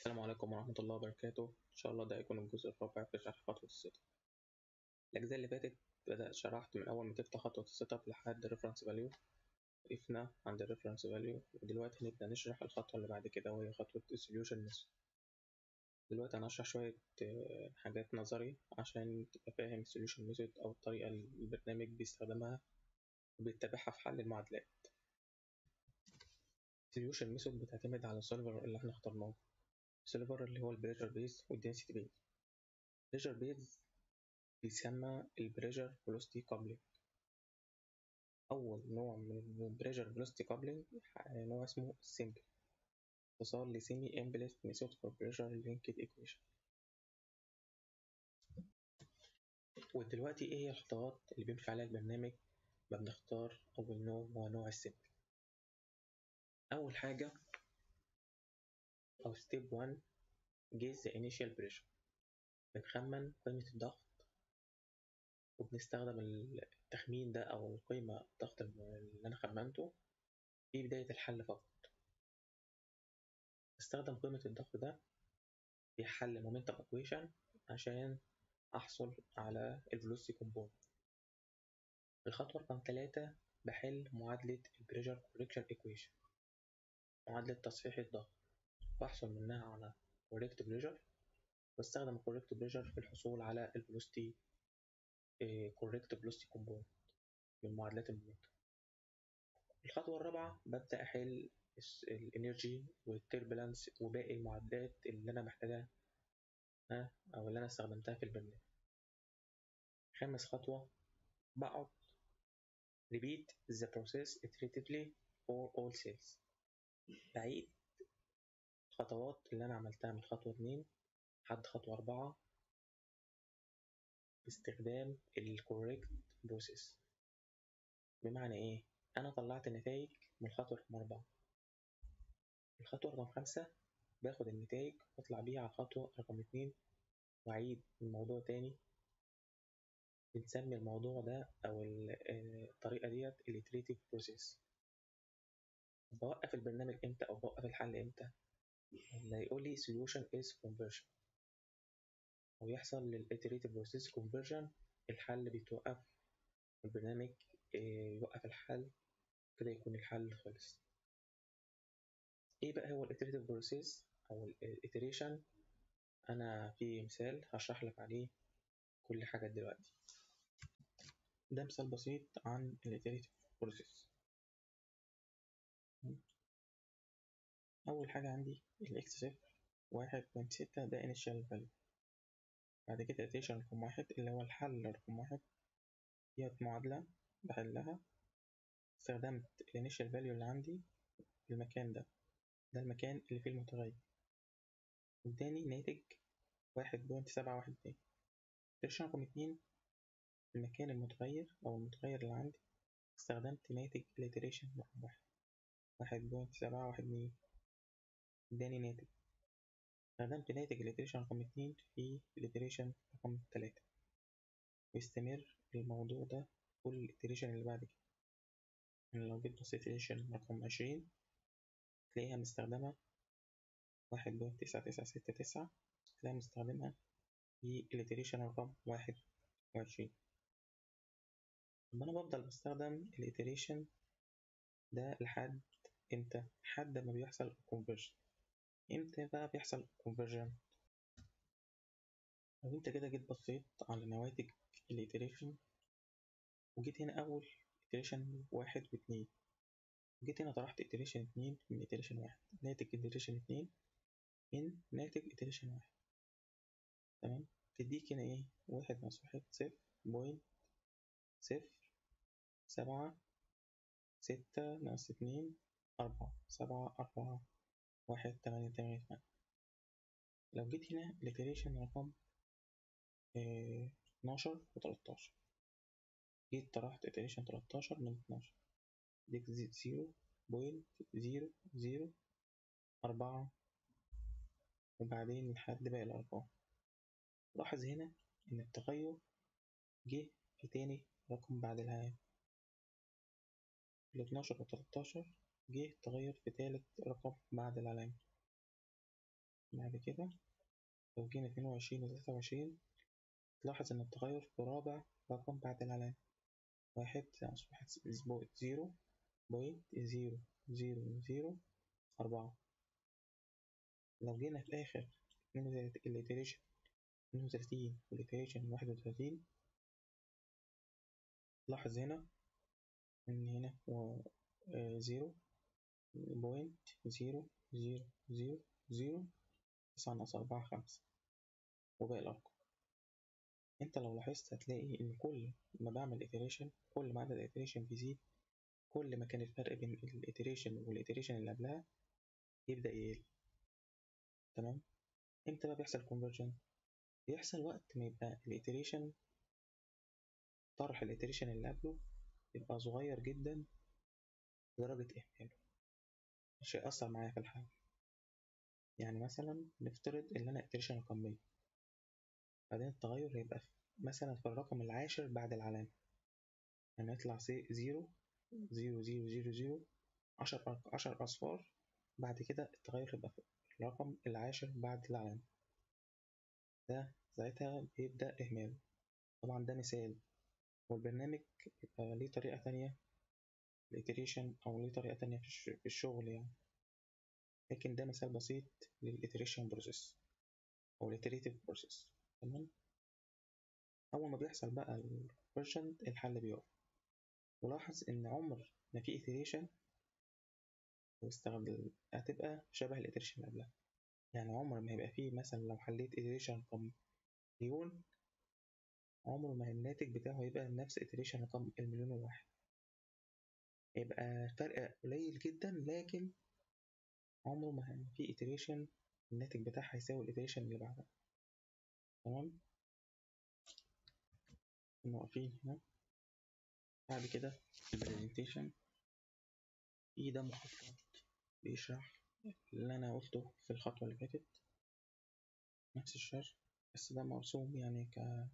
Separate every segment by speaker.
Speaker 1: السلام عليكم ورحمة الله وبركاته إن شاء الله ده هيكون الجزء الرابع في شرح خطوة السيت اب الأجزاء اللي فاتت بدأت شرحت من أول ما تفتح خطوة السيت اب لحد الريفرنس فاليو وقفنا عند الريفرنس فاليو ودلوقتي هنبدأ نشرح الخطوة اللي بعد كده وهي خطوة السوليوشن ميثود دلوقتي أنا هشرح شوية حاجات نظري عشان تبقى فاهم السوليوشن ميثود أو الطريقة اللي البرنامج بيستخدمها وبيتبعها في حل المعادلات السوليوشن ميثود بتعتمد على السولفر اللي احنا اخترناه السولفر اللي هو البريشر بيز والدنسيتي بيز البريشر بيز بيسمى البريشر فيلوسيتي كابلينج أول نوع من البريشر فيلوسيتي كابلينج نوع اسمه سيمبل اختصار لسيمي امبلست ميثود فور بريشر لينكد ايكويشن ودلوقتي ايه هي الخطوات اللي بيمشي عليها البرنامج ما بنختار أول نوع هو نوع السيمبل أول حاجة أو ستيب 1 جيز the initial pressure بنخمن قيمة الضغط وبنستخدم التخمين ده أو القيمة الضغط اللي أنا خمنته في بداية الحل فقط بستخدم قيمة الضغط ده في حل momentum equation عشان أحصل على الفيلوسيتي كومبوننت الخطوة رقم تلاتة بحل معادلة البريشر كوريكشن ايكويشن معادلة تصحيح الضغط بحصل منها على correct pressure بستخدم correct pressure في الحصول على ال velocity correct velocity component من معادلات المومنتم الخطوة الرابعة ببدأ أحل الانرجي والتربلانس وباقي المعادلات اللي أنا محتاجها أو اللي أنا استخدمتها في البرنامج خامس خطوة بقعد repeat the process iteratively for all cells بعيد الخطوات اللي أنا عملتها من خطوة اتنين لحد خطوة أربعة باستخدام ال correct process بمعنى إيه؟ أنا طلعت النتائج من الخطوة رقم أربعة الخطوة رقم خمسة باخد النتائج وأطلع بيها على الخطوة رقم اتنين وأعيد الموضوع تاني بنسمي الموضوع ده أو الطريقة ديت ال iterative process بوقف البرنامج إمتى أو بوقف الحل إمتى؟ لما يقول لي solution is conversion ويحصل للiterative process conversion الحل بيتوقف البرنامج يوقف الحل كده يكون الحل خلص ايه بقى هو الiterative process او الiteration انا في مثال هشرح لك عليه كل حاجة دلوقتي ده مثال بسيط عن الiterative process أول حاجة عندي الإكس صفر واحد بوينت ستة ده initial value بعد كده iteration رقم واحد اللي هو الحل رقم واحد ديت معادلة بحلها استخدمت ال initial value اللي عندي في المكان ده ده المكان اللي فيه المتغير اداني ناتج واحد بوينت سبعة واحد اتنين iteration رقم اتنين في المكان المتغير أو المتغير اللي عندي استخدمت ناتج ال iteration رقم واحد واحد بوينت سبعة واحد اتنين اداني ناتج استخدمت ناتج الاتريشن رقم اتنين في الاتريشن رقم تلاتة ويستمر الموضوع ده كل الاتريشن اللي بعد كده يعني لو جيت بصيت اتريشن رقم عشرين تلاقيها مستخدمة واحد بوينت تسعة تسعة ستة تسعة تلاقيها مستخدمها في الاتريشن رقم واحد وعشرين طب أنا بفضل بستخدم الاتريشن ده لحد امتى؟ لحد ما بيحصل conversion امتى بقى بيحصل conversion لو انت كده جيت بصيت على نواتج الاتريشن وجيت هنا اول iteration واحد واتنين جيت هنا طرحت iteration اتنين من iteration واحد ناتج iteration اتنين من ناتج iteration واحد تمام تديك هنا ايه واحد ناقص واحد صفر بوينت صفر سبعة ستة ناقص اتنين أربعة سبعة أربعة واحد تمانية تمانية تمانية لو جيت هنا الاتريشن رقم اتناشر وتلاتاشر جيت طرحت اتريشن تلاتاشر من اتناشر ديك زيرو بوينت زيرو زيرو أربعة وبعدين لحد باقي الأرقام لاحظ هنا إن التغير جه في تاني رقم بعد العام الاتناشر وتلاتاشر جه تغير في تالت رقم بعد العلامة بعد كده لو جينا اتنين وعشرين وتلاتة وعشرين تلاحظ إن التغير في رابع رقم بعد العلامة واحد أصبحت زيرو بوينت زيرو زيرو زيرو أربعة لو جينا في آخر الإتريشن اتنين وتلاتين والإتريشن واحد وتلاتين لاحظ هنا إن هنا زيرو بوينت زيرو زيرو زيرو زيرو تسعة ناقص أربعة خمسة وباقي الأرقام أنت لو لاحظت هتلاقي إن كل ما بعمل إتريشن كل ما عدد الإتريشن بيزيد كل ما كان الفرق بين الإتريشن والإتريشن اللي قبلها يبدأ يقل تمام امتى بقى بيحصل conversion بيحصل وقت ما يبقى الإتريشن طرح الإتريشن اللي قبله يبقى صغير جدا لدرجة إهماله مش هيأثر معايا في الحل يعني مثلا نفترض إن أنا إتريشن رقم مية بعدين التغير هيبقى مثلا في الرقم العاشر بعد العلامة يعني يطلع زيرو زيرو زيرو زيرو زيرو عشر عشر أصفار بعد كده التغير يبقى في الرقم العاشر بعد العلامة ده ساعتها بيبدأ إهماله طبعا ده مثال والبرنامج يبقى ليه طريقة تانية الإتريشن أو ليه طريقة تانية في الشغل يعني لكن ده مثال بسيط للإتريشن بروسيس أو الإتريتيف بروسيس تمام أول ما بيحصل بقى الفيرجن الحل بيقف ولاحظ إن عمر ما في إتريشن واستخدم هتبقى شبه الإتريشن اللي قبلها يعني عمر ما هيبقى فيه مثلا لو حليت إتريشن رقم مليون عمره ما الناتج بتاعه هيبقى نفس إتريشن رقم المليون وواحد يبقى فرق قليل جدا لكن عمره ما في إتريشن الناتج بتاعها هيساوي الإتريشن اللي بعدها تمام كنا واقفين هنا بعد كده البرزنتيشن في ده مخطط بيشرح اللي أنا قلته في الخطوة اللي فاتت نفس الشرح بس ده مرسوم يعني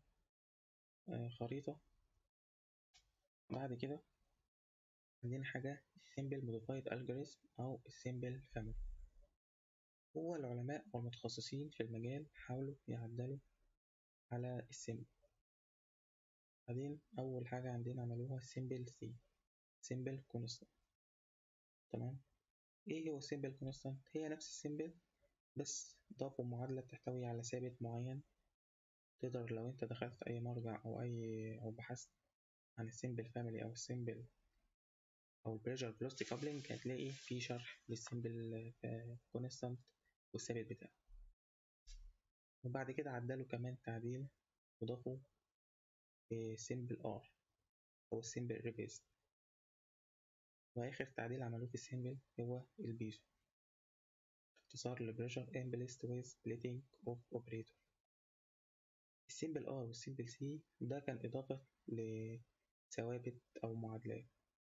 Speaker 1: كخريطة بعد كده عندنا حاجة Simple Modified Algorithm أو Simple Family هو العلماء والمتخصصين في المجال حاولوا يعدلوا على السيمبل بعدين أول حاجة عندنا عملوها Simple C Simple Constant تمام إيه هو Simple Constant؟ هي نفس السيمبل بس ضافوا معادلة بتحتوي على ثابت معين تقدر لو انت دخلت اي مرجع او اي او بحثت عن السيمبل فاميلي او السيمبل او البريشر فيلوسيتي كابلنج هتلاقي في شرح للسيمبل كونستانت والثابت بتاعه وبعد كده عدلوا كمان تعديل وضافوا سيمبل ار او السيمبل ريفيز واخر تعديل عملوه في السيمبل هو البيزو اختصار لبريشر امبلست ويز سبليتنج اوف اوبريتور السيمبل ار والسيمبل سي ده كان اضافة لثوابت او معادلات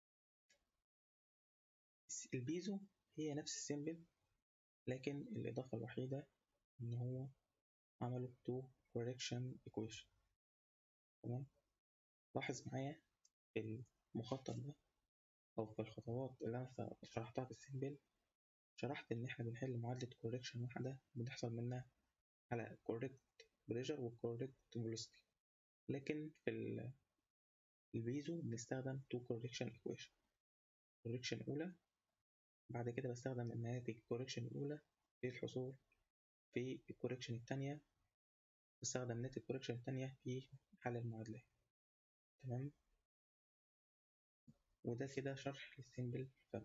Speaker 1: البيزو هي نفس السيمبل لكن الإضافة الوحيدة إن هو عملوا تو correction equation تمام لاحظ معايا في المخطط ده أو في الخطوات اللي أنا شرحتها في السيمبل شرحت إن إحنا بنحل معادلة correction واحدة بتحصل منها على correct pressure و correct velocity لكن في البيزو بنستخدم two correction equation correction أولى بعد كده بستخدم الناتج الكوريكشن الأولى للحصول في الكوريكشن التانية بستخدم ناتج الكوريكشن التانية في حل المعادلات تمام وده كده شرح للسيمبل فاميلي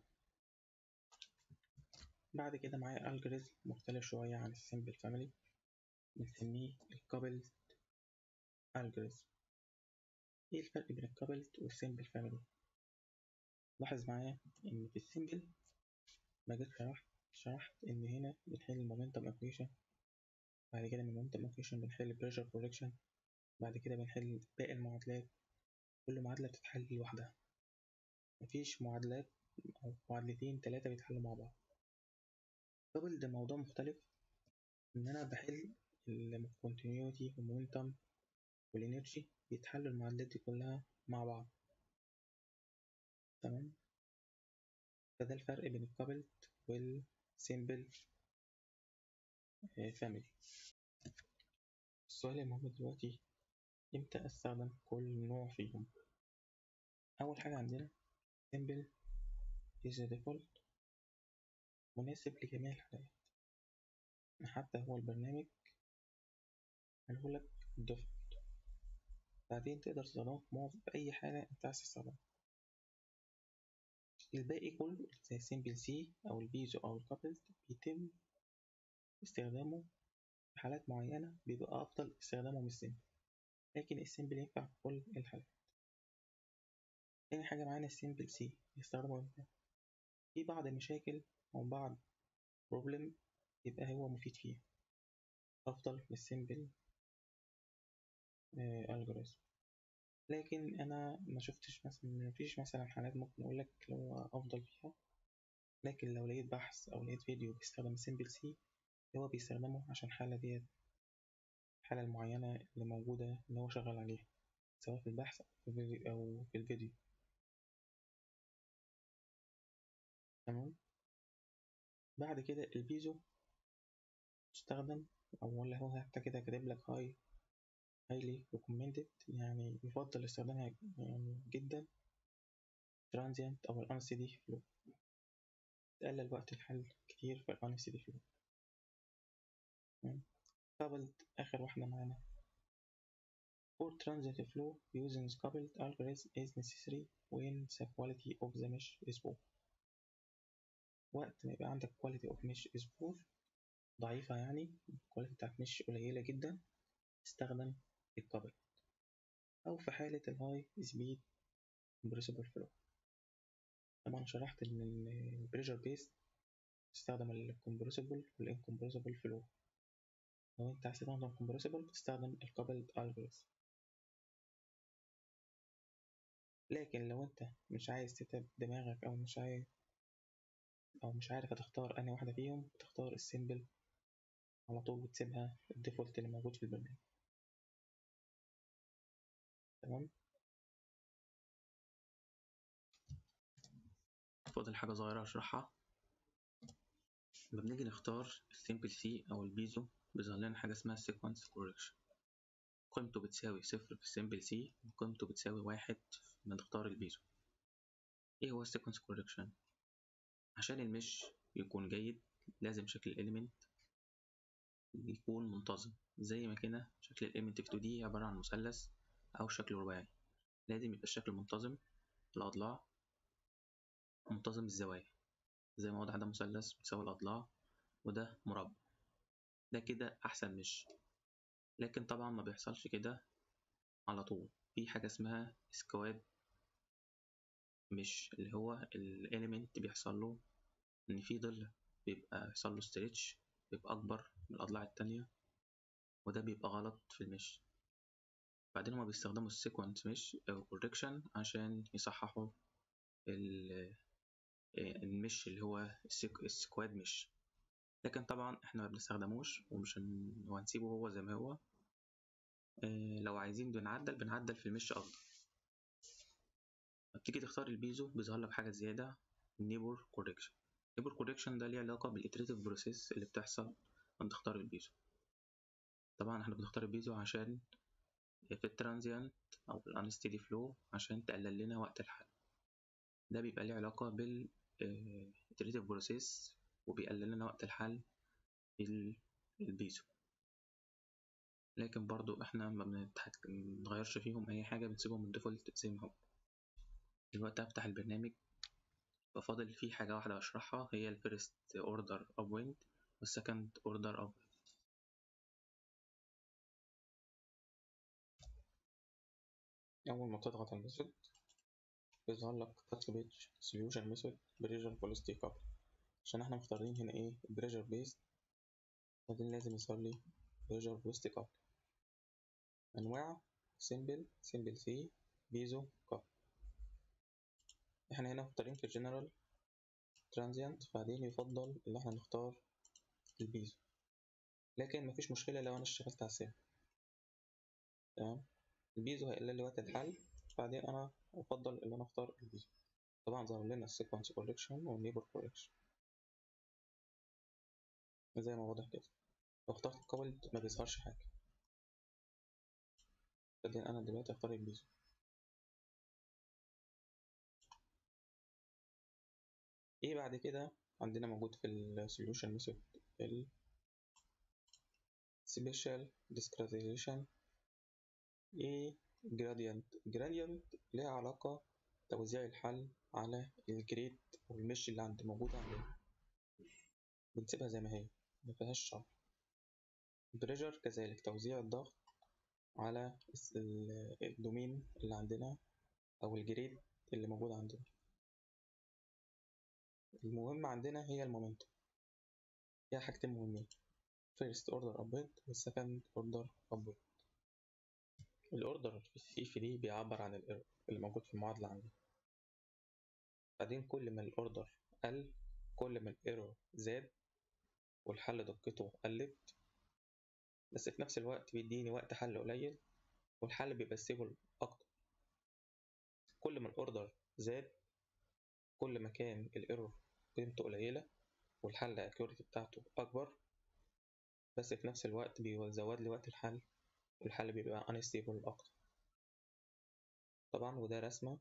Speaker 1: بعد كده معايا الجوريزم مختلف شوية عن السيمبل فاميلي بنسميه الكابلد الجوريزم ايه الفرق بين الكابلد والسيمبل فاميلي لاحظ معايا ان في السيمبل ما جيت شرحت شرحت إن هنا بنحل المومنتم إكويشن بعد كده من المومنتم إكويشن بنحل بريشر كوركشن بعد كده بنحل باقي المعادلات كل معادلة بتتحل لوحدها مفيش معادلات أو معادلتين تلاتة بيتحلوا مع بعض قبل ده موضوع مختلف إن أنا بحل الكونتينيوتي والمومنتم والإنرجي بيتحلوا المعادلات دي كلها مع بعض تمام فده الفرق بين الكابلد والسيمبل فاميلي السؤال المهم دلوقتي امتى استخدم كل نوع فيهم اول حاجة عندنا simple is the default مناسب لجميع الحالات حتى هو البرنامج قالهولك default بعدين تقدر تستخدمه في معظم في أي حاجة أنت عايز تستخدمها الباقي كله زي سيمبل سي أو البيزو أو الكابلد بيتم استخدامه في حالات معينة بيبقى أفضل استخدامه من السيمبل لكن السيمبل ينفع في كل الحالات تاني حاجة معانا السيمبل سي يستخدمه امتى في بعض المشاكل أو بعض بروبلم يبقى هو مفيد فيها أفضل من السيمبل الجوريزم لكن أنا ما شفتش مثلا مفيش مثلا حالات ممكن أقولك لو هو أفضل فيها لكن لو لقيت بحث أو لقيت فيديو بيستخدم سيمبل سي هو بيستخدمه عشان الحالة ديت الحالة المعينة اللي موجودة اللي هو شغال عليها سواء في البحث أو في الفيديو تمام بعد كده البيزو تستخدم أو ولا هو حتى كده كاتب لك هاي highly recommended يعني يفضل استخدامها يعني جدا transient أو ال unsteady flow تقلل وقت الحل كتير في ال unsteady flow coupled آخر واحدة معانا For transient flow using coupled algorithm is necessary when the quality of the mesh is poor وقت ما يبقى عندك quality of mesh is poor ضعيفة يعني الكواليتي بتاعت مش قليلة جدا استخدم الكابل أو في حالة الهاي سبيد compressible flow طبعا شرحت إن البريشر بيس تستخدم الكمبرسبل والانكمبرسبل فلو لو انت عايز تستخدم كومبرسبل بتستخدم الكابلد الجوريثم لكن لو انت مش عايز تتعب دماغك او مش عايز او مش عارف هتختار انهي واحدة فيهم بتختار السيمبل على طول بتسيبها الديفولت اللي موجود في البرنامج تمام فاضل حاجة صغيرة أشرحها لما بنيجي نختار السيمبل سي أو البيزو بيظهر لنا حاجة اسمها sequence correction قيمته بتساوي صفر في السيمبل سي وقيمته بتساوي واحد لما نختار البيزو ايه هو sequence correction عشان المش يكون جيد لازم شكل الاليمنت يكون منتظم زي ما كده شكل الاليمنت في 2D عبارة عن مثلث أو شكل رباعي لازم يبقى الشكل منتظم الأضلاع منتظم الزوايا زي ما واضح ده مثلث بتساوي الأضلاع وده مربع ده كده أحسن مش لكن طبعا ما بيحصلش كده على طول في حاجة اسمها سكواد مش اللي هو الاليمنت بيحصل له ان في ضلع بيبقى يحصل له ستريتش بيبقى اكبر من الاضلاع التانية وده بيبقى غلط في المش بعدين هما بيستخدموا السيكونس مش او كوركشن عشان يصححوا المش اللي هو السكواد مش لكن طبعا احنا ما بنستخدموش ومش هنسيبه هو زي ما هو لو عايزين بنعدل بنعدل في المش افضل بتيجي تختار البيزو بيظهر لك حاجه زياده نيبور كوركشن نيبور كوركشن ده ليه علاقه بالاتريتيف بروسيس اللي بتحصل لما تختار البيزو طبعا احنا بنختار البيزو عشان في الترانزيانت او الانستيدي فلو عشان تقلل لنا وقت الحل ده بيبقى ليه علاقه بال iterative بروسيس وبيقلل لنا وقت الحل البيزو لكن برضو احنا ما بنغيرش فيهم اي حاجه بنسيبهم الديفولت زي ما هو دلوقتي هفتح البرنامج ففاضل فيه حاجة واحدة أشرحها هي الفيرست اوردر اوف ويند والسكند اوردر اوف أول ما تضغط على الميثود بيظهر لك تاتش بيج سوليوشن ميثود بريجر فولستي كابل عشان احنا مختارين هنا ايه بريجر بيست بعدين لازم يظهر لي بريجر فولستي كابل أنواع سيمبل سيمبل سي بيزو كابل احنا هنا مختارين في الجنرال ترانزيانت بعدين يفضل ان احنا نختار البيزو لكن مفيش مشكلة لو انا اشتغلت على السيم تمام البيزو هيقلل لي وقت الحل بعدين انا افضل ان انا اختار البيزو طبعا ظهر لنا السيكونس كوركشن والنيبر كوركشن زي ما واضح كده لو اخترت كابلد ما بيظهرش حاجة بعدين أنا دلوقتي هختار البيزو ايه بعد كده عندنا موجود في السوليوشن ميثود ال special discretization ايه gradient gradient ليها علاقة توزيع الحل على الجريد والمش اللي عند موجودة عندنا بنسيبها زي ما هي مفيهاش شرح بريشر كذلك توزيع الضغط على الدومين اللي عندنا أو الجريد اللي موجود عندنا المهم عندنا هي المومنتوم فيها حاجتين مهمين first order upward وال second order upward الاوردر في السي في دي بيعبر عن الايرور اللي موجود في المعادلة عندي بعدين كل ما الاوردر قل كل ما الايرور زاد والحل دقته قلت بس في نفس الوقت بيديني وقت حل قليل والحل بيبقى ستيبل اكتر كل ما الاوردر زاد كل ما كان الايرور قيمته قليلة والحل اكيوريتي بتاعته اكبر بس في نفس الوقت بيزود لي وقت الحل والحل بيبقى unstable أكتر طبعا وده رسمة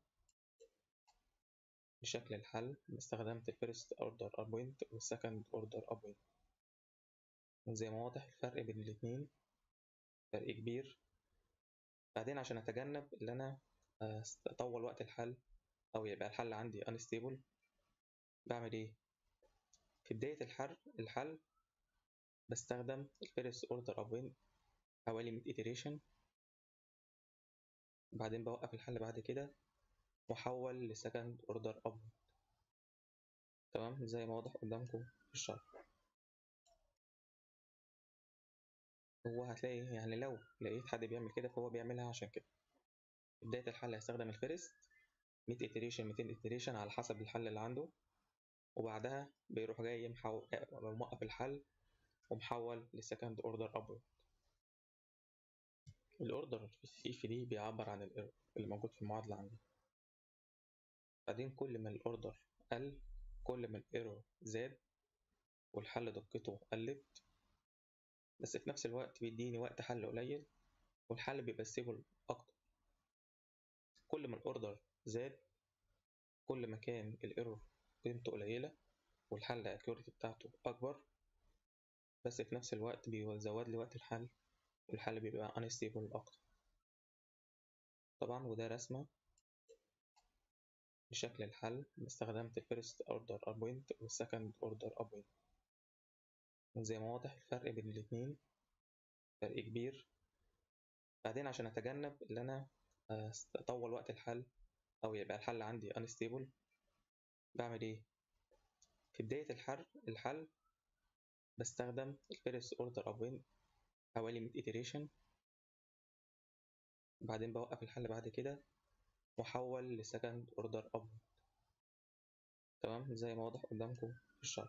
Speaker 1: لشكل الحل استخدمت الفيرست اوردر أبوينت والسكند اوردر أبوينت زي ما واضح الفرق بين الاتنين فرق كبير بعدين عشان أتجنب إن أنا أطول وقت الحل أو يبقى الحل عندي unstable بعمل إيه؟ في بداية الحل الحل بستخدم الفيرست اوردر أبوينت حوالي 100 iteration بعدين بوقف الحل بعد كده واحول لسكند اوردر اب تمام زي ما واضح قدامكم في الشرح هو هتلاقي يعني لو لقيت حد بيعمل كده فهو بيعملها عشان كده في بداية الحل هيستخدم الفيرست 100 iteration 200 iteration على حسب الحل اللي عنده وبعدها بيروح جاي محو... موقف الحل ومحول لسكند اوردر ابورد الاوردر في السي في دي بيعبر عن الايرور اللي موجود في المعادلة عندي بعدين كل ما الاوردر قل كل ما الايرور زاد والحل دقته قلت بس في نفس الوقت بيديني وقت حل قليل والحل بيبقى ستيبل اكتر كل ما الاوردر زاد كل ما كان الايرور قيمته قليلة والحل اكيوريتي بتاعته اكبر بس في نفس الوقت بيزود لي وقت الحل والحل بيبقى unstable أكتر طبعا وده رسمة لشكل الحل استخدمت الفيرست اوردر أبوينت والسكند اوردر أبوينت زي ما واضح الفرق بين الاتنين فرق كبير بعدين عشان أتجنب إن أنا أطول وقت الحل أو يبقى الحل عندي unstable بعمل إيه؟ في بداية الحل الحل بستخدم الفيرست اوردر أبوينت حوالي 100 iteration بعدين بوقف الحل بعد كده واحول لسكند اوردر اب تمام زي ما واضح قدامكم في الشرح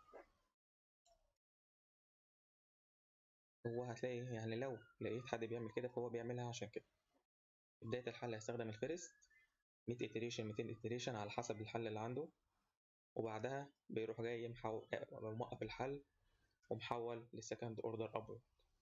Speaker 1: هو هتلاقي يعني لو لقيت حد بيعمل كده فهو بيعملها عشان كده في بداية الحل هيستخدم الفيرست 100 iteration 200 iteration على حسب الحل اللي عنده وبعدها بيروح جاي محو... موقف الحل ومحول لسكند اوردر ابورد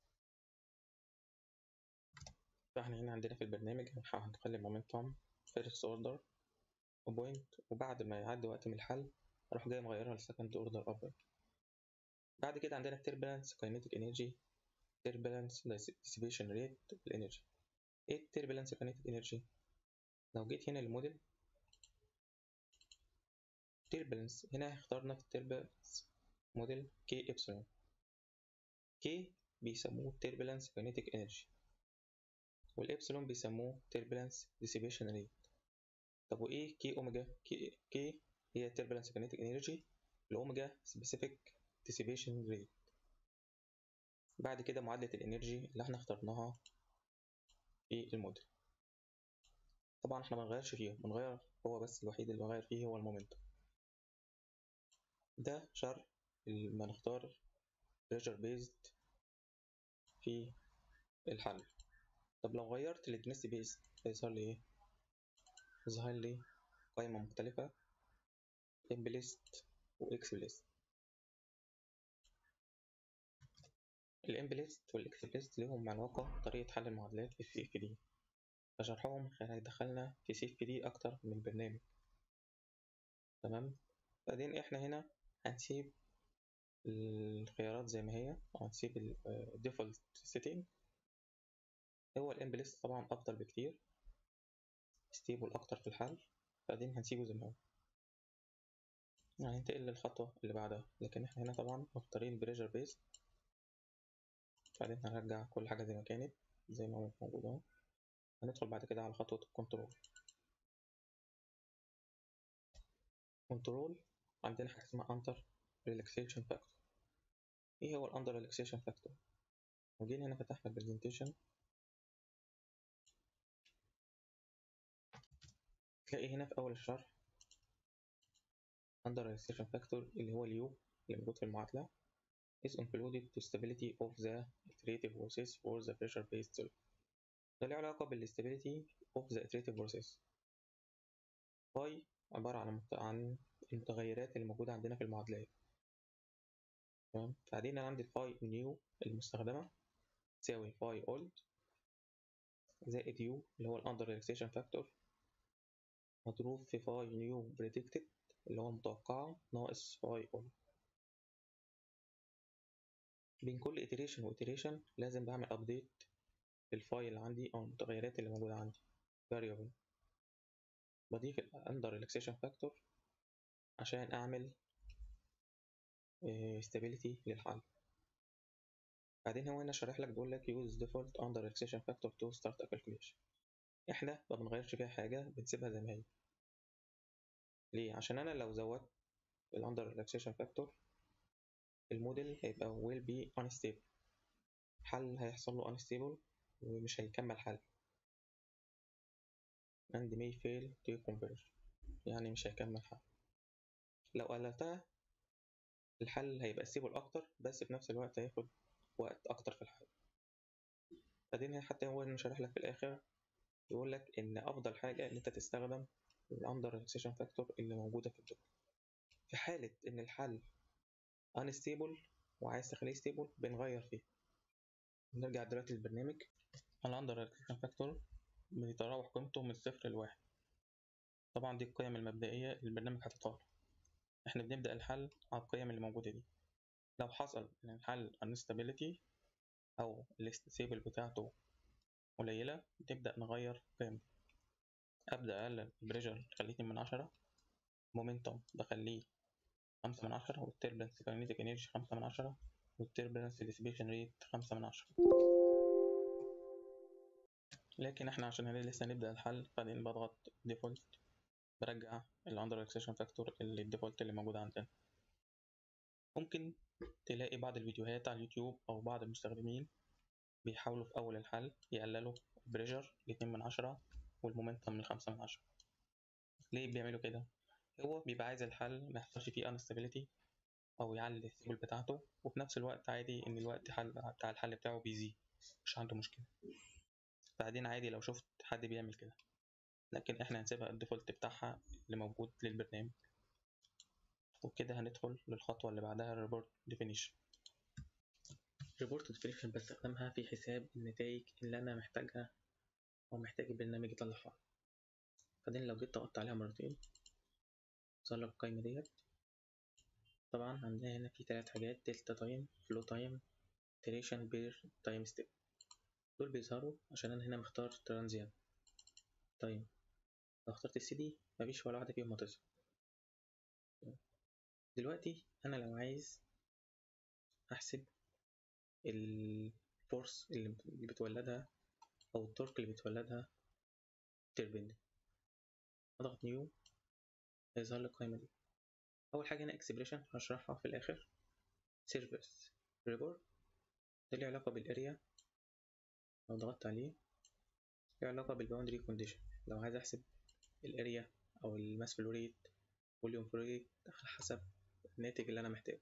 Speaker 1: فاحنا هنا عندنا في البرنامج هنخلي المومنتوم فيرست اوردر بوينت وبعد ما يعدي وقت من الحل اروح جاي مغيرها لسكند اوردر ابوينت بعد كده عندنا turbulence kinetic energy turbulence dissipation rate الانرجي ايه turbulence kinetic energy لو جيت هنا الموديل turbulence هنا اخترنا في turbulence موديل K epsilon K بيسموه turbulence kinetic energy والإبسلون بيسموه turbulence dissipation rate طب وإيه كي أوميجا؟ كي, كي هي turbulence kinetic energy الأوميجا specific dissipation rate بعد كده معادلة الإنرجي اللي احنا اخترناها في الموديل طبعا احنا منغيرش فيه بنغير هو بس الوحيد اللي بنغير فيه هو المومنتوم ده شرح لما نختار pressure based في الحل طب لو غيرت الدنس بيس هيظهر لي ايه يظهر لي قائمة مختلفة امبليست واكسبليست الامبليست والاكسبليست لهم علاقة بطريقة حل المعادلات في السي اف دي فشرحهم هيدخلنا في سي اف دي أكتر من برنامج تمام بعدين احنا هنا هنسيب الخيارات زي ما هي وهنسيب الديفولت سيتنج هو الامبليست طبعا أفضل بكتير ستيبل أكتر في الحل بعدين هنسيبه زي ما هو هننتقل للخطوة اللي بعدها لكن احنا هنا طبعا مختارين بريشر بيست بعدين هنرجع كل حاجة زي ما كانت زي ما هو موجود اهو هندخل بعد كده على خطوة الكنترول كنترول عندنا حاجة اسمها اندر ريلاكسيشن فاكتور ايه هو الاندر ريلاكسيشن فاكتور لو جينا هنا فتحنا البرزنتيشن تلاقي هنا في اول الشرح under relaxation factor اللي هو اليو اللي موجود في المعادلة is included to stability of the iterative process for the pressure based cell ده له علاقة بالstability of the iterative process باي عبارة عن عن المتغيرات اللي موجودة عندنا في المعادلات تمام بعدين أنا عندي الفاي نيو المستخدمة تساوي فاي اولد زائد يو اللي هو الاندر ريلاكسيشن فاكتور مضروب في فاي نيو بريدكتد اللي هو المتوقعة ناقص فاي اولد بين كل iteration و iteration لازم بعمل update للفايل اللي عندي أو المتغيرات اللي موجودة عندي variable بضيف ال under relaxation factor عشان أعمل stability للحل بعدين هو هنا شارح لك بيقول لك use default under relaxation factor to start a calculation احنا ما بنغيرش فيها حاجة بنسيبها زي ما هي ليه؟ عشان أنا لو زودت ال under relaxation factor الموديل هيبقى will be unstable حل هيحصل له unstable ومش هيكمل حل and may fail to converge يعني مش هيكمل حل لو قللتها الحل هيبقى stable أكتر بس في نفس الوقت هياخد وقت أكتر في الحل بعدين حتى هو شارح لك في الآخر يقول لك إن أفضل حاجة إن أنت تستخدم الأندر ريلاكسيشن فاكتور اللي موجودة في الدكتور في حالة إن الحل unstable وعايز تخليه stable بنغير فيه نرجع دلوقتي للبرنامج الأندر ريلاكسيشن فاكتور بيتراوح قيمته من صفر لواحد طبعا دي القيم المبدئية اللي البرنامج حاططها احنا بنبدأ الحل على القيم اللي موجودة دي لو حصل إن الحل unstability أو الاستيبل بتاعته قليلة نبدأ نغير القيم دي أبدأ أقلل البريشر خليه اتنين من عشرة مومنتوم بخليه خمسة من عشرة والتربلنس كاينيتيك انرجي خمسة من عشرة والتربلنس ديسبيشن ريت خمسة من عشرة لكن احنا عشان هنا لسه نبدأ الحل بعدين بضغط ديفولت برجع الاندر ريلاكسيشن فاكتور اللي الديفولت اللي موجود عندنا ممكن تلاقي بعض الفيديوهات على اليوتيوب أو بعض المستخدمين بيحاولوا في أول الحل يقللوا البريشر لاتنين من عشرة والمومنتم من خمسة من عشرة ليه بيعملوا كده؟ هو بيبقى عايز الحل ما يحصلش فيه انستابيليتي أو يعلي السيبل بتاعته وفي نفس الوقت عادي إن الوقت حل بتاع الحل بتاعه بيزيد مش عنده مشكلة بعدين عادي لو شفت حد بيعمل كده لكن احنا هنسيبها الديفولت بتاعها اللي موجود للبرنامج وبكده هندخل للخطوة اللي بعدها الريبورت ديفينيشن ريبورت ديفينيشن بستخدمها في حساب النتائج اللي أنا محتاجها أو محتاج البرنامج يطلعها بعدين لو جيت ضغطت عليها مرتين ظهر لك القايمة ديت طبعا عندنا هنا في تلات حاجات دلتا تايم فلو تايم iteration بير تايم ستيب دول بيظهروا عشان أنا هنا مختار ترانزيان تايم لو اخترت السي دي مفيش ولا واحدة فيهم هتظهر دلوقتي أنا لو عايز أحسب الفورس اللي بتولدها أو التورك اللي بتولدها التربين دي أضغط نيو هيظهر لي القايمة دي أول حاجة هنا اكسبريشن هشرحها في الآخر سيرفيس ريبورت ده ليه علاقة بالاريا لو ضغطت عليه ليه علاقة بالباوندري كونديشن لو عايز أحسب الاريا أو الماس فلو ريت فوليوم فلو ريت على حسب الناتج اللي أنا محتاجه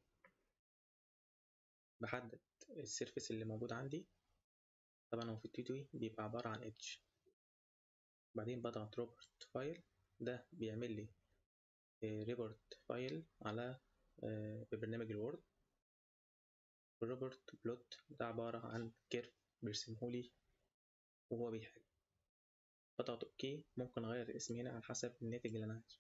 Speaker 1: بحدد السيرفيس اللي موجود عندي طبعا هو في التيتوي بيبقى عبارة عن اتش بعدين بضغط روبرت فايل ده بيعمل لي ريبورت فايل على ببرنامج الوورد الروبرت بلوت ده عبارة عن كيرف بيرسمهولي وهو بيحل بضغط اوكي ممكن اغير الاسم هنا على حسب الناتج اللي انا عايزه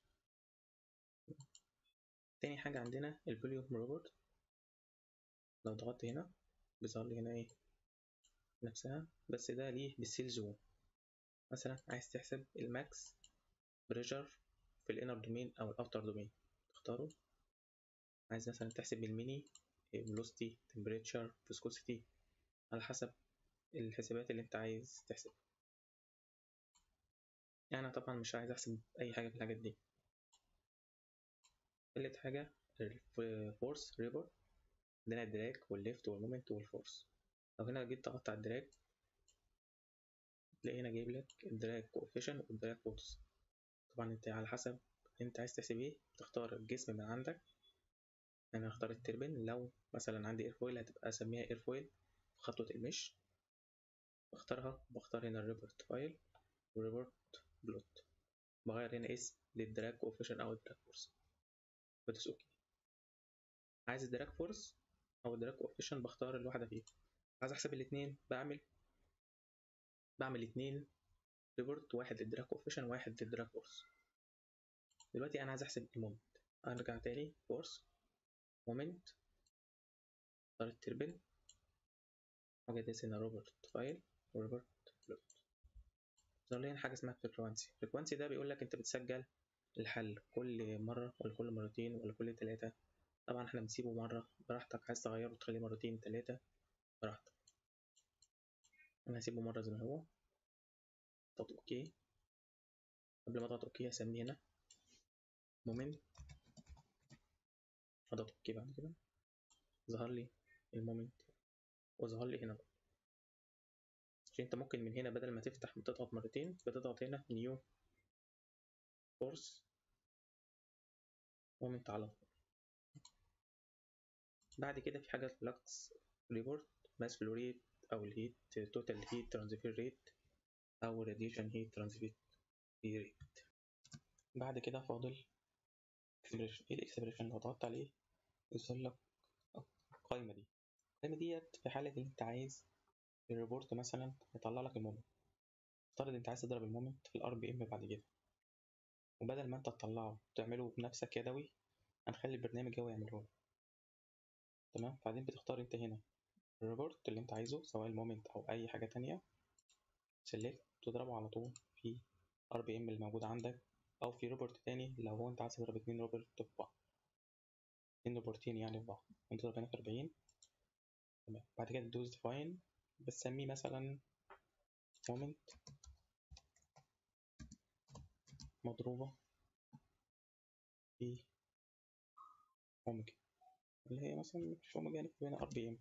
Speaker 1: تاني حاجة عندنا الفوليوم روبرت لو ضغطت هنا بيظهر لي هنا ايه نفسها بس ده ليه بالسيل زون مثلا عايز تحسب الماكس بريشر في الانر دومين او الاوتر دومين تختاره عايز مثلا تحسب الميني velocity temperature viscosity على حسب الحسابات اللي انت عايز تحسبها يعني انا طبعا مش عايز احسب اي حاجه في الحاجات دي تالت حاجه الفورس ريبورت عندنا الدراج والليفت والمومنت والفورس لو هنا جيت ضغطت على الدراج تلاقي هنا جايب لك الدراج كوفيشن والدراج فورس طبعا انت على حسب انت عايز تحسب ايه بتختار الجسم من عندك انا هختار التربين لو مثلا عندي ايرفويل هتبقى اسميها ايرفويل في خطوة المش بختارها بختار هنا الريبورت فايل وريبورت بلوت بغير هنا اسم للدراج كوفيشن او الدراج فورس بدوس اوكي عايز الدراج فورس او الدراج كوفيشن بختار الواحدة فيهم عايز احسب الاتنين بعمل بعمل اتنين ريبورت واحد للدراج كوفيشن واحد للدراج فورس دلوقتي انا عايز احسب المومنت ارجع تاني فورس مومنت اختار التربين واجي ادوس هنا روبرت فايل وروبرت بلوت ظهر لي حاجه اسمها فريكوانسي فريكوانسي ده بيقول لك انت بتسجل الحل كل مره ولا كل مرتين ولا كل ثلاثه طبعا احنا بنسيبه مره براحتك عايز تغيره تخليه مرتين ثلاثه براحتك انا هسيبه مره زي ما هو اضغط اوكي قبل ما اضغط اوكي اسميه هنا مومنت اضغط اوكي بعد كده ظهر لي المومنت وظهر لي هنا بقى عشان انت ممكن من هنا بدل ما تفتح بتضغط مرتين بتضغط هنا نيو فورس مومنت على طول بعد كده في حاجة فلكس ريبورت ماس فلو ريت أو الهيت توتال هيت ترانسفير ريت أو راديشن هيت ترانسفير ريت بعد كده فاضل اكسبريشن ايه الاكسبريشن لو ضغطت عليه يظهر لك القايمة دي القايمة ديت في حالة إن أنت عايز الريبورت مثلا يطلع لك المومنت افترض أنت عايز تضرب المومنت في الار بي ام بعد كده وبدل ما أنت تطلعه تعمله بنفسك يدوي هنخلي البرنامج هو يعمله لك تمام بعدين بتختار أنت هنا الريبورت اللي أنت عايزه سواء المومنت أو أي حاجة تانية سيلكت تضربه على طول في ار بي ام اللي موجود عندك أو في روبورت تاني لو هو أنت عايز تضرب اتنين روبورت في بعض اتنين روبورتين يعني في بعض أنت تضرب هنا في أربعين تمام بعد كده تدوس ديفاين بتسميه مثلا مومنت مضروبة في أوميجا اللي هي مثلا مش أوميجا يعني هنا ار بي ام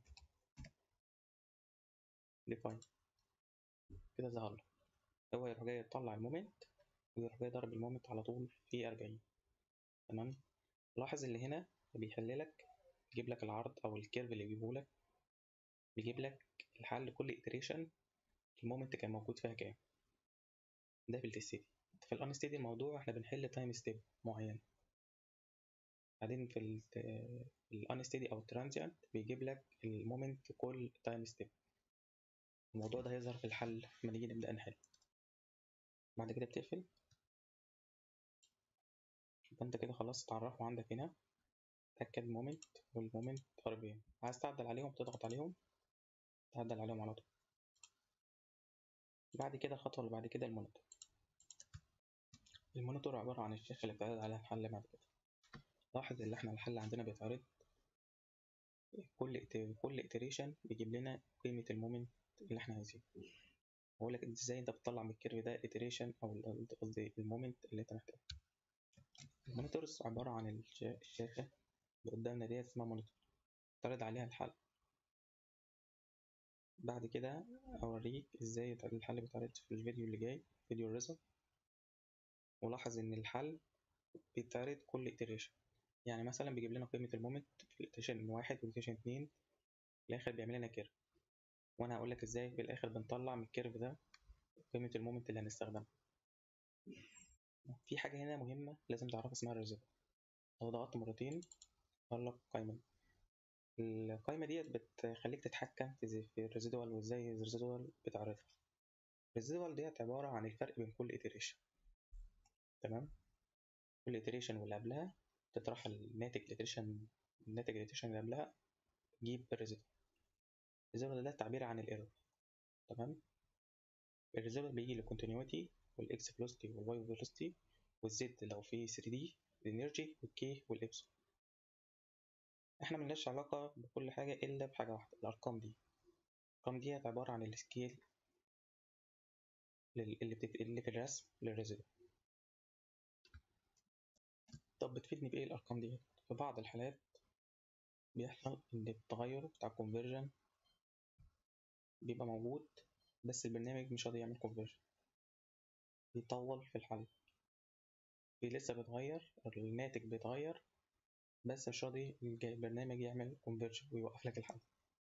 Speaker 1: ديفاين كده ظهر له هو يروح جاي يطلع المومنت ويروح جاي ضرب المومنت على طول في أربعين تمام لاحظ اللي هنا بيحل لك يجيب لك العرض أو الكيرف اللي يجيبه لك بيجيب لك الحل كل iteration المومنت كان موجود فيها كام ده في الستيدي في الانستيدي الموضوع احنا بنحل تايم ستيب معين بعدين في الانستيدي او الترانزيانت بيجيب لك المومنت في كل تايم ستيب الموضوع ده هيظهر في الحل لما نيجي نبدا نحل بعد كده بتقفل يبقى انت كده خلاص اتعرفوا عندك هنا تأكد مومنت والمومنت ار بي ام عايز تعدل عليهم تضغط عليهم تعدل عليهم على طول بعد كده الخطوة اللي بعد كده المونيتور المونيتور عبارة عن الشاشة اللي بتعرض عليها الحل بعد كده لاحظ ان احنا الحل عندنا بيتعرض كل كل iteration بيجيب لنا قيمة المومنت اللي احنا عايزينه بقول لك ازاي انت بتطلع من الكيرف ده iteration او قصدي المومنت اللي انت محتاجه المونيتورز عبارة عن الشاشة اللي قدامنا ديت اسمها مونيتور بتعرض عليها الحل بعد كده أوريك إزاي الحل بيتعرض في الفيديو اللي جاي فيديو الريزلت ولاحظ إن الحل بيتعرض كل iteration يعني مثلا بيجيب لنا قيمة المومنت في الاتريشن واحد والاتريشن اتنين في الآخر بيعمل لنا كيرف وأنا هقول لك إزاي في الآخر بنطلع من الكيرف ده قيمة المومنت اللي هنستخدمها في حاجة هنا مهمة لازم تعرفها اسمها الريزلت لو ضغطت مرتين ظهر لك قائمة القائمة ديت بتخليك تتحكم في الريزيدوال وازاي الريزيدوال بتعرضها الريزيدوال ديت عبارة عن الفرق بين كل iteration تمام كل iteration واللي قبلها تطرح الناتج الاتريشن الناتج الاتريشن اللي قبلها تجيب الريزيدوال الريزيدوال ده التعبير عن الايرور تمام الريزيدوال بيجي للكونتينيوتي والاكس فيلوسيتي والواي فيلوسيتي والزد لو في 3 دي الانرجي والكي والابسون احنا ملناش علاقة بكل حاجة إلا بحاجة واحدة الأرقام دي الأرقام دي عبارة عن السكيل اللي, بتت... اللي في الرسم للريزيدوال طب بتفيدني بإيه الأرقام دي؟ في بعض الحالات بيحصل إن التغير بتاع الكونفرجن بيبقى موجود بس البرنامج مش راضي يعمل كونفرجن بيطول في الحل في لسه بيتغير الناتج بيتغير بس مش راضي البرنامج يعمل كونفرجن ويوقف لك الحل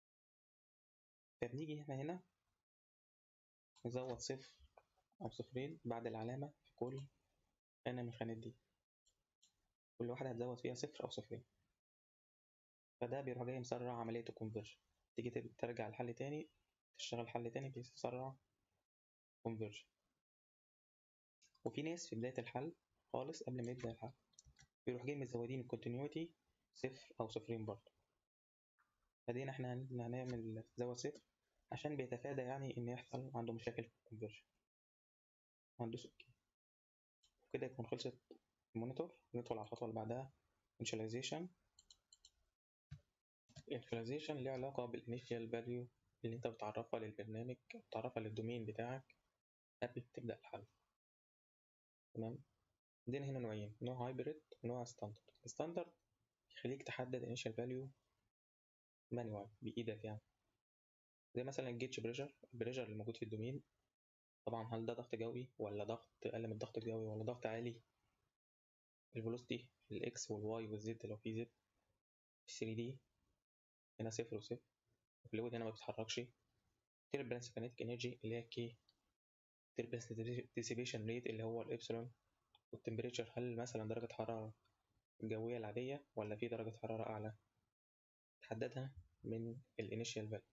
Speaker 1: فبنيجي هنا هنا نزود صفر أو صفرين بعد العلامة في كل خانة من الخانات دي كل واحدة هتزود فيها صفر أو صفرين فده بيروح جاي مسرع عملية الكونفرجن تيجي ترجع الحل تاني تشتغل حل تاني بيسرع كونفرجن وفي ناس في بداية الحل خالص قبل ما يبدأ الحل بيروح جاي مزودين الكونتينيوتي صفر أو صفرين برضه فدينا احنا هنعمل زود صفر عشان بيتفادى يعني إن يحصل عنده مشاكل في الكونفرجن وهندوس اوكي وكده يكون خلصت المونيتور ندخل على الخطوة اللي بعدها initialization initialization ليه علاقة بالinitial value اللي انت بتعرفها للبرنامج بتعرفها للدومين بتاعك قبل ما تبدأ الحل تمام عندنا هنا نوعين نوع هايبريد ونوع ستاندرد الستاندرد يخليك تحدد initial value مانوال بإيدك يعني زي مثلا الجيتش بريشر البريشر اللي موجود في الدومين طبعا هل ده ضغط جوي ولا ضغط أقل من الضغط الجوي ولا ضغط عالي الفيلوسيتي الإكس والواي والزد لو في زد 3 دي هنا صفر وصفر الفلويد هنا ما بيتحركش تيربلنس كينيتيك انرجي اللي هي كي تيربلنس ديسيبيشن ريت اللي هو الإبسلون والتمبريتشر هل مثلا درجة حرارة الجوية العادية ولا في درجة حرارة أعلى تحددها من الانيشال فاليو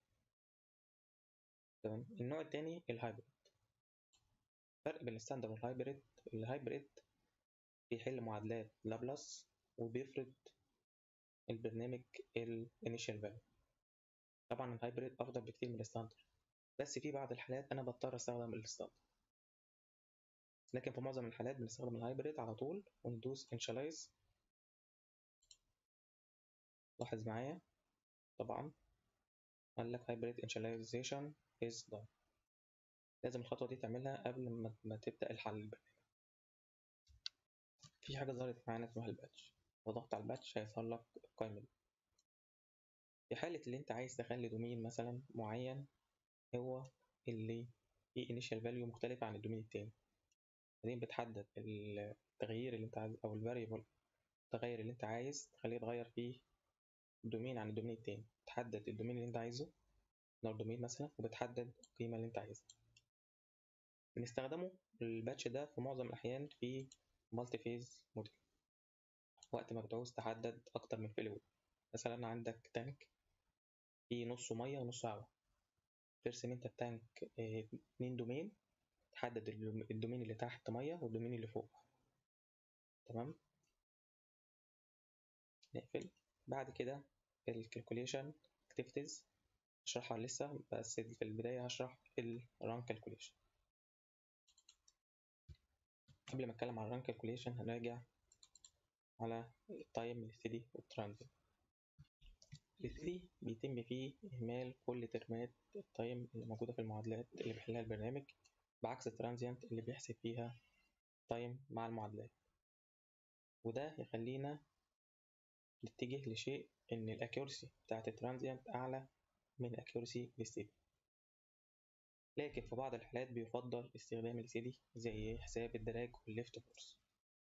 Speaker 1: تمام النوع التاني الهايبريد الفرق بين الستاندرد والهايبريد الهايبريد بيحل معادلات لابلاس وبيفرض البرنامج الانيشال فاليو طبعا الهايبريد افضل بكتير من الستاندرد بس في بعض الحالات انا بضطر استخدم الستاندرد لكن في معظم الحالات بنستخدم الهايبريد على طول وندوس انشالايز لاحظ معايا طبعا قال لك hybrid initialization is done لازم الخطوة دي تعملها قبل ما, ما تبدأ الحل البرنامج في حاجة ظهرت معانا اسمها الباتش وضغط على الباتش هيظهر لك القائمة دي في حالة اللي انت عايز تخلي دومين مثلا معين هو اللي فيه initial value مختلفة عن الدومين التاني بعدين بتحدد التغيير اللي انت عايز او الفاريبل التغير اللي انت عايز تخليه يتغير فيه دومين عن الدومين التاني تحدد الدومين اللي انت عايزه نوع الدومين مثلا وبتحدد القيمة اللي انت عايزها بنستخدمه الباتش ده في معظم الأحيان في مالتي فيز موديل وقت ما بتعوز تحدد أكتر من فلويد مثلا عندك تانك فيه نصه مية ونصه هوا ترسم انت التانك اتنين دومين تحدد الدومين اللي تحت مية والدومين اللي فوق تمام نقفل بعد كده الكالكوليشن اكتيفيتيز هشرحها لسه بس في البداية هشرح الران كالكوليشن قبل ما اتكلم عن الران كالكوليشن هنراجع على التايم الستدي والترانزيت الستدي بيتم فيه إهمال كل ترمات التايم اللي موجودة في المعادلات اللي بيحلها البرنامج بعكس الترانزيانت اللي بيحسب فيها تايم مع المعادلات وده يخلينا نتجه لشيء إن الأكيورسي بتاعت الترانزيانت أعلى من الأكيورسي الستدي لكن في بعض الحالات بيفضل استخدام الستدي زي حساب الدراج والليفت فورس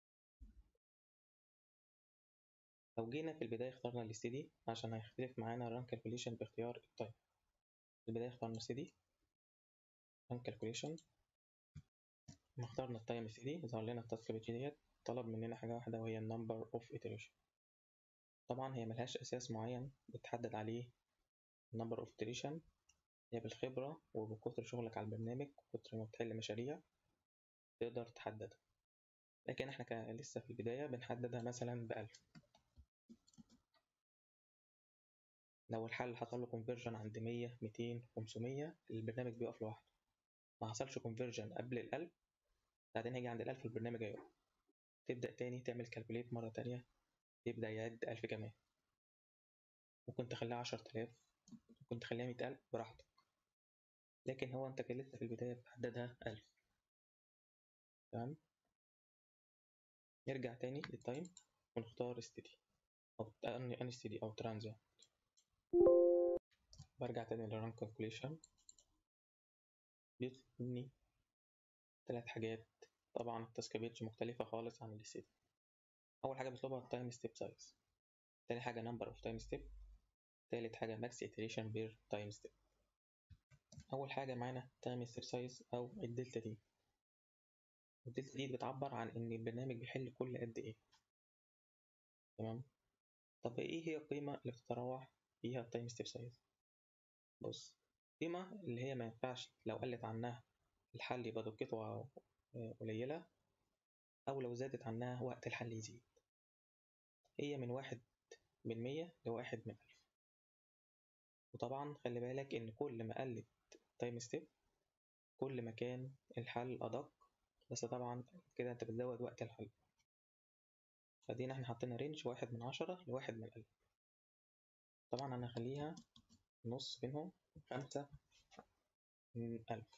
Speaker 1: لو جينا في البداية اخترنا الستدي عشان هيختلف معانا الران كالكوليشن باختيار التايم في البداية اخترنا الستدي ران كالكوليشن ما اخترنا التايم ستدي ظهر لنا التاسك بيج ديت طلب مننا حاجة واحدة وهي النمبر اوف iteration طبعا هي ملهاش أساس معين بتحدد عليه number of iteration هي بالخبرة وبكتر شغلك على البرنامج وكتر ما بتحل مشاريع تقدر تحددها لكن احنا كان لسه في البداية بنحددها مثلا بألف لو الحل حصل له conversion عند 100 200 500 البرنامج بيقف لوحده ما حصلش conversion قبل الألف بعدين هيجي عند الألف البرنامج هيقف تبدأ تاني تعمل كالكوليت مرة تانية يبدأ يعد ألف كمان ممكن تخليها عشرة آلاف ممكن تخليها مية ألف براحتك لكن هو أنت كان لسه في البداية بتحددها ألف تمام نرجع تاني للتايم ونختار steady أو أن steady أو transient برجع تاني للران كالكوليشن بيطلب مني تلات حاجات طبعا التاسك بيج مختلفة خالص عن الستيدي أول حاجة بيطلبها التايم ستيب سايز تاني حاجة number of time step تالت حاجة max iteration per time step أول حاجة معانا time step size أو الدلتا دي الدلتا دي بتعبر عن إن البرنامج بيحل كل قد إيه تمام طب إيه هي القيمة اللي بتتراوح فيها التايم ستيب سايز بص قيمة اللي هي ما ينفعش لو قلت عنها الحل يبقى دقته قليلة أو لو زادت عنها وقت الحل يزيد هي من واحد من مية لواحد من ألف وطبعا خلي بالك إن كل ما قلت تايم ستيب كل ما كان الحل أدق بس طبعا كده أنت بتزود وقت الحل فدينا احنا حطينا رينج واحد من عشرة لواحد من ألف طبعا أنا هخليها نص بينهم خمسة من ألف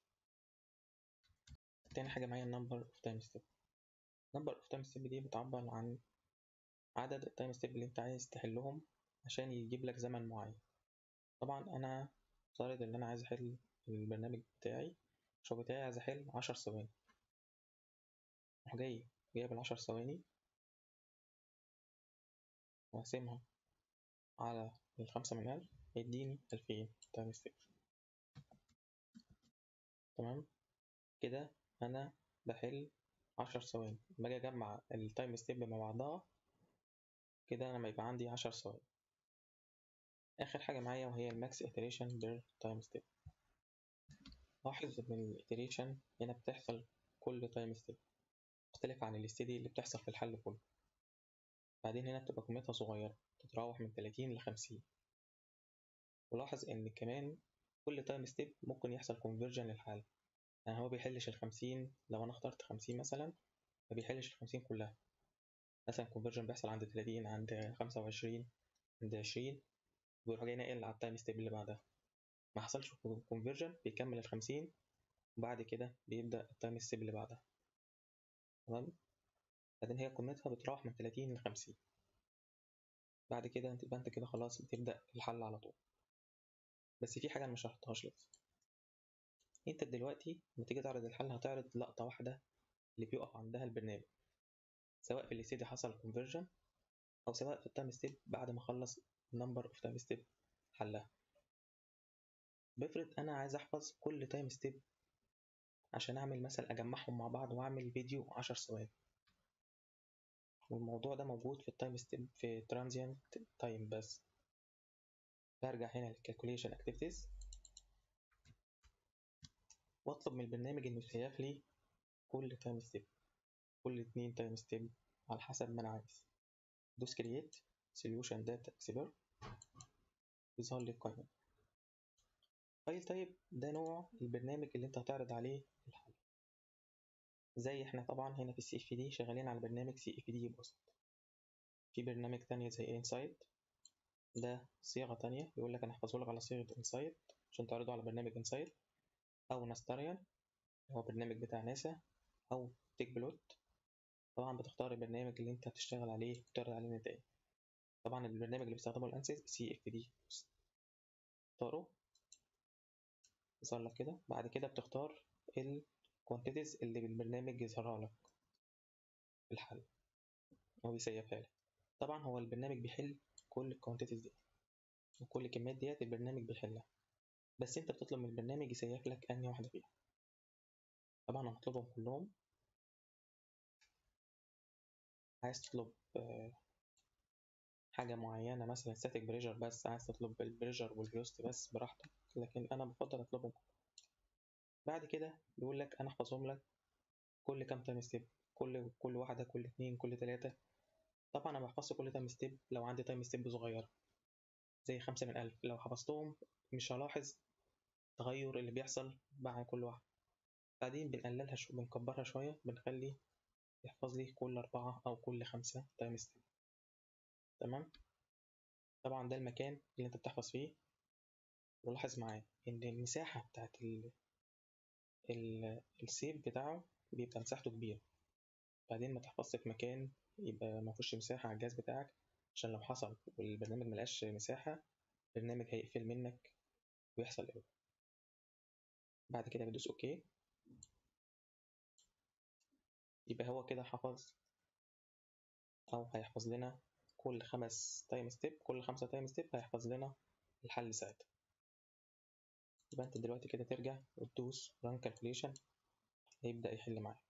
Speaker 1: تاني حاجة معايا النمبر اوف تايم ستيب نمبر اوف تايم ستيب دي بتعبر عن عدد التايم ستيب اللي انت عايز تحلهم عشان يجيب لك زمن معين طبعا انا افترض ان انا عايز احل البرنامج بتاعي الشغل بتاعي عايز احل عشر ثواني اروح جاي جايب العشر ثواني واقسمها على الخمسة من ألف يديني ألفين تايم ستيب تمام كده أنا بحل عشر ثواني باجي أجمع التايم ستيب مع بعضها كده أنا ما يبقى عندي عشر ثواني آخر حاجة معايا وهي الماكس iteration بير تايم ستيب لاحظ إن الإتريشن هنا بتحصل كل تايم ستيب مختلف عن الاستدي اللي بتحصل في الحل كله بعدين هنا بتبقى قيمتها صغيرة تتراوح من 30 ل 50 ولاحظ إن كمان كل تايم ستيب ممكن يحصل كونفرجن للحل يعني هو بيحلش الخمسين لو أنا اخترت خمسين مثلا ما بيحلش الخمسين كلها مثلا كونفرجن بيحصل عند تلاتين عند خمسة وعشرين عند عشرين ويروح جاي ناقل على التايم ستيب اللي بعدها ما حصلش كونفرجن بيكمل الخمسين وبعد كده بيبدأ التايم ستيب اللي بعدها تمام بعدين هي قيمتها بتروح من تلاتين لخمسين بعد كده انت انت كده خلاص بتبدأ الحل على طول بس في حاجة أنا مشرحتهاش لسه انت دلوقتي لما تيجي تعرض الحل هتعرض لقطة واحدة اللي بيقف عندها البرنامج سواء في الاستدي حصل كونفرجن أو سواء في التايم ستيب بعد ما خلص نمبر اوف تايم ستيب حلها بفرض أنا عايز أحفظ كل تايم ستيب عشان أعمل مثلا أجمعهم مع بعض وأعمل فيديو عشر ثواني والموضوع ده موجود في التايم ستيب في ترانزيانت تايم بس برجع هنا للكالكوليشن اكتيفيتيز واطلب من البرنامج انه يسيف لي كل تايم ستيب كل اتنين تايم ستيب على حسب ما انا عايز دوس كرييت سوليوشن داتا اكسبر يظهر لي القائمة فايل تايب ده نوع البرنامج اللي انت هتعرض عليه الحل زي احنا طبعا هنا في السي اف دي شغالين على برنامج سي اف دي بوست في برنامج تانية زي انسايت ده صيغة تانية يقول لك انا هحفظه لك على صيغة انسايت عشان تعرضه على برنامج انسايت او ناستاريان هو برنامج بتاع ناسا او تيك بلوت طبعا بتختار البرنامج اللي انت هتشتغل عليه وتعرض عليه النتائج طبعا البرنامج اللي بيستخدمه الانسيس سي اف دي اختاره يظهر لك كده بعد كده بتختار الكوانتيتيز اللي بالبرنامج يظهرها لك في الحل او يسيفها لك طبعا هو البرنامج بيحل كل الكوانتيتيز دي وكل الكميات ديت البرنامج بيحلها بس انت بتطلب من البرنامج يسيف لك انهي واحده فيها طبعا انا هطلبهم كلهم عايز تطلب حاجة معينة مثلا static بريشر بس عايز تطلب البريشر والفيلوسيتي بس براحتك لكن أنا بفضل أطلبهم بعد كده بيقول لك أنا أحفظهم لك كل كام تايم ستيب كل كل واحدة كل اتنين كل تلاتة طبعا أنا بحفظ كل تايم ستيب لو عندي تايم ستيب صغيرة زي خمسة من ألف لو حفظتهم مش هلاحظ التغير اللي بيحصل مع كل واحدة بعدين بنقللها شو بنكبرها شوية بنخلي يحفظ لي كل أربعة أو كل خمسة تايم ستيب تمام طبعا ده المكان اللي انت بتحفظ فيه ولاحظ معايا ان المساحة بتاعت ال ال السيف بتاعه بيبقى مساحته كبيرة بعدين ما تحفظش في مكان يبقى ما فيهوش مساحة على الجهاز بتاعك عشان لو حصل والبرنامج ملقاش مساحة البرنامج هيقفل منك ويحصل ايرور بعد كده بدوس اوكي يبقى هو كده حفظ او هيحفظ لنا كل خمس تايم ستيب كل خمسة تايم ستيب هيحفظ لنا الحل ساعتها يبقى انت دلوقتي كده ترجع وتدوس run calculation هيبدأ يحل معاك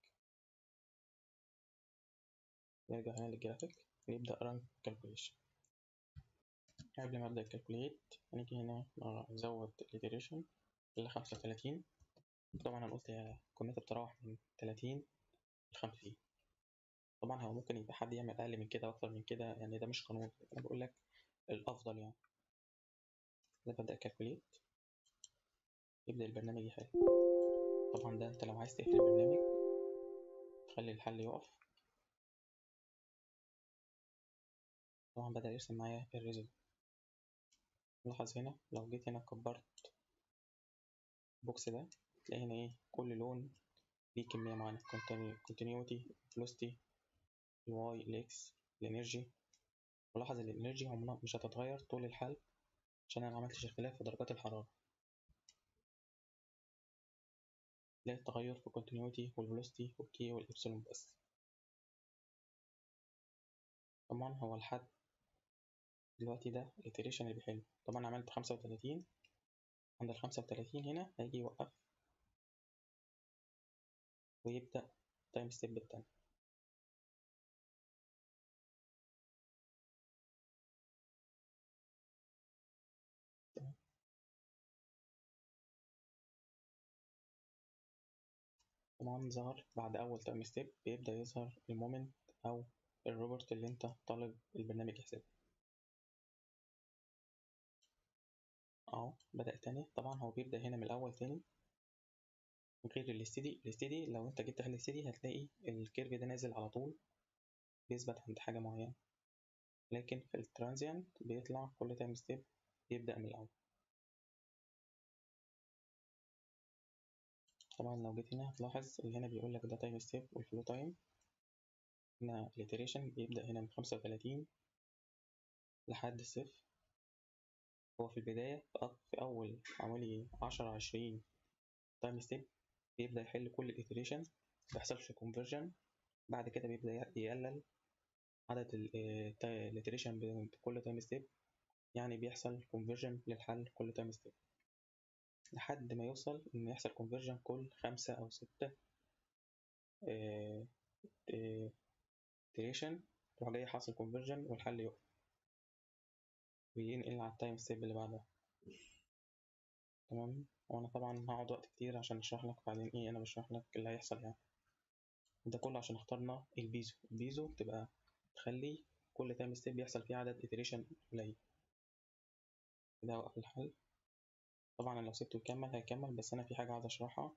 Speaker 1: نرجع هنا للجرافيك نبدأ run calculation قبل ما أبدأ الكالكوليت هنيجي هنا نزود الإتريشن لخمسة وتلاتين طبعا أنا قلت يا كمية بتراوح من تلاتين لخمسين طبعا هو ممكن يبقى حد يعمل أقل من كده أكتر من كده يعني ده مش قانون أنا بقول لك الأفضل يعني ده ببدأ كالكوليت يبدأ البرنامج يحل طبعا ده أنت لو عايز تقفل البرنامج تخلي الحل يقف طبعا بدأ يرسم معايا الريزلت لاحظ هنا لو جيت هنا كبرت البوكس ده تلاقي هنا ايه كل لون ليه كمية معينة continuity velocity الواي الاكس الانرجي ولاحظ ان الانرجي عمرها مش هتتغير طول الحل عشان انا معملتش اختلاف في درجات الحرارة تلاقي التغير في continuity والفيلوسيتي والكي والإبسلون بس طبعا هو الحد دلوقتي ده الاتريشن اللي بيحل طبعا عملت خمسة وتلاتين عند الخمسة وتلاتين هنا هيجي يوقف ويبدأ تايم ستيب التاني طبعا ظهر بعد أول تايم ستيب بيبدأ يظهر المومنت أو الروبوت اللي أنت طالب البرنامج يحسبه أهو بدأ تاني طبعا هو بيبدأ هنا من الأول تاني غير الاستدي الاستدي لو أنت جيت تحل الاستدي هتلاقي الكيرف ده نازل على طول بيثبت عند حاجة معينة لكن في الترانزيانت بيطلع كل تايم ستيب بيبدأ من الأول طبعا لو جيت هنا هتلاحظ اللي هنا بيقول لك ده تايم ستيب والفلو تايم هنا الاتريشن بيبدأ هنا من خمسة وتلاتين لحد الصفر هو في البداية في أول حوالي عشرة عشرين تايم ستيب بيبدأ يحل كل الاتريشن مبيحصلش كونفرجن بعد كده بيبدأ يقلل عدد الاتريشن بكل تايم ستيب يعني بيحصل كونفرجن للحل كل تايم ستيب لحد ما يوصل إن يحصل كونفرجن كل خمسة أو ستة iteration تروح جاي حاصل كونفرجن والحل يقف وينقل على التايم ستيب اللي بعدها تمام وانا طبعا هقعد وقت كتير عشان اشرح لك بعدين ايه انا بشرح لك اللي هيحصل يعني ده كله عشان اخترنا البيزو البيزو بتبقى تخلي كل تايم ستيب يحصل فيه عدد iteration قليل ده وقف الحل طبعا لو سبته يكمل هيكمل بس انا في حاجة عايز اشرحها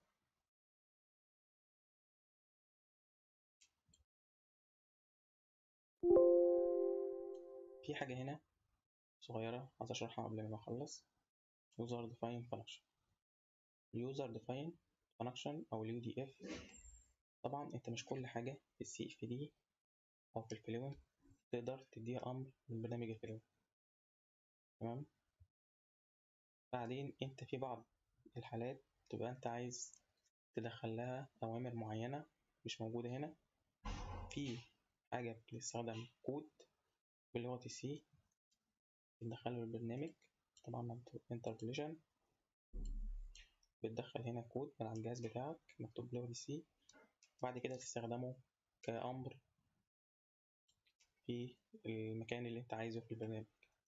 Speaker 1: في حاجة هنا صغيرة عايز أشرحها قبل ما أخلص user define function user define function أو ال UDF طبعا أنت مش كل حاجة في السي اف دي أو في الفلوينت تقدر تديها أمر من برنامج الفلوينت تمام بعدين أنت في بعض الحالات تبقى أنت عايز تدخل لها أوامر معينة مش موجودة هنا في حاجة بتستخدم كود بلغة السي بتدخله البرنامج طبعا انتربوليشن بتدخل هنا كود من على الجهاز بتاعك مكتوب بلغة السي بعد كده تستخدمه كأمر في المكان اللي انت عايزه في البرنامج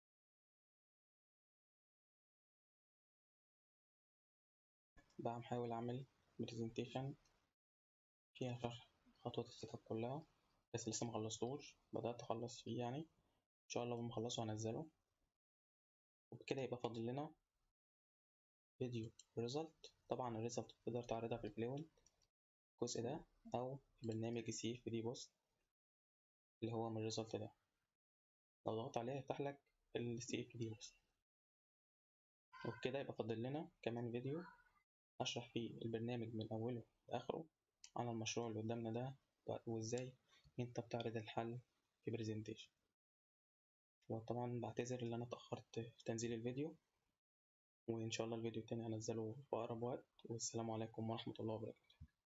Speaker 1: بقى محاول اعمل برزنتيشن فيها شرح خطوة السيت اب كلها بس لسه مخلصتوش بدأت أخلص فيه يعني إن شاء الله لما أخلصه هنزله وبكده يبقى فاضل لنا فيديو ريزلت طبعا الريزلت تقدر تعرضها في البلاي الجزء ده أو في برنامج سي في دي بوست اللي هو من الريزلت ده لو ضغطت عليه هيفتح لك السي اف دي بوست وبكده يبقى فاضل لنا كمان فيديو أشرح فيه البرنامج من أوله لآخره على المشروع اللي قدامنا ده وإزاي أنت بتعرض الحل في برزنتيشن وطبعا بعتذر إن أنا اتأخرت في تنزيل الفيديو وإن شاء الله الفيديو التاني هنزله في أقرب وقت والسلام عليكم ورحمة الله وبركاته